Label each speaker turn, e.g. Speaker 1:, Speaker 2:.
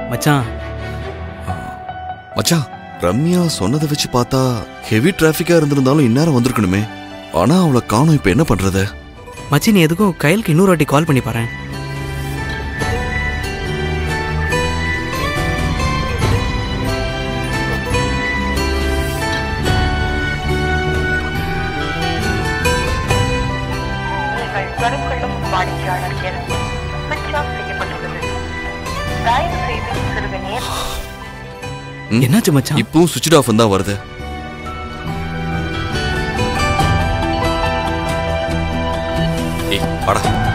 Speaker 1: மச்சான்
Speaker 2: மச்சான் ரம்யா சொன்னதை வச்சு பார்த்தா ஹெவி டிராஃபிக்கா இருந்திருந்தாலும் இந்நேரம் வந்திருக்கணுமே ஆனா அவளை காணோம் இப்ப என்ன பண்றது
Speaker 1: மச்சி நீ எதுக்கும் கையலுக்கு இன்னொரு வாட்டி கால் பண்ணி பாறேன்
Speaker 3: நீங்கள் தொடர்பு கொள்ளும் வாடிக்கையாளர் எண் சுவிட்ச் ஆஃப் செய்யப்பட்டுள்ளது தயவு செய்து சிறிது நேரம்
Speaker 2: ம்?
Speaker 1: என்னாச்சு மச்சான்
Speaker 2: இப்பவும் சுவிட்ச் ஆஃப் தான் வருது ஏய் வாடா